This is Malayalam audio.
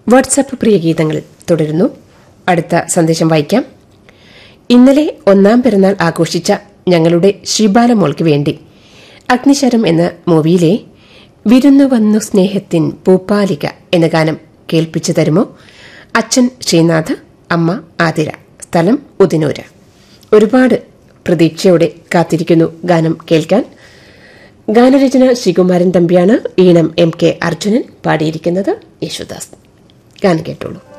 വാട്സാപ്പ് പ്രിയഗീതങ്ങൾ തുടരുന്നു അടുത്ത സന്ദേശം വായിക്കാം ഇന്നലെ ഒന്നാം പിറന്നാൾ ആഘോഷിച്ച ഞങ്ങളുടെ ശ്രീബാലമോൾക്ക് വേണ്ടി അഗ്നിശരം എന്ന മൂവിയിലെ വിരുന്നു വന്നു സ്നേഹത്തിൻ പൂപ്പാലിക എന്ന ഗാനം കേൾപ്പിച്ചു തരുമോ അച്ഛൻ ശ്രീനാഥ് അമ്മ ആതിര സ്ഥലം ഉദിനൂര് ഒരുപാട് പ്രതീക്ഷയോടെ കാത്തിരിക്കുന്നു ഗാനം കേൾക്കാൻ ഗാനരചന ശ്രീകുമാരൻ തമ്പിയാണ് ഈണം എം കെ അർജുനൻ പാടിയിരിക്കുന്നത് യേശുദാസ് ഗാനം കേട്ടോളൂ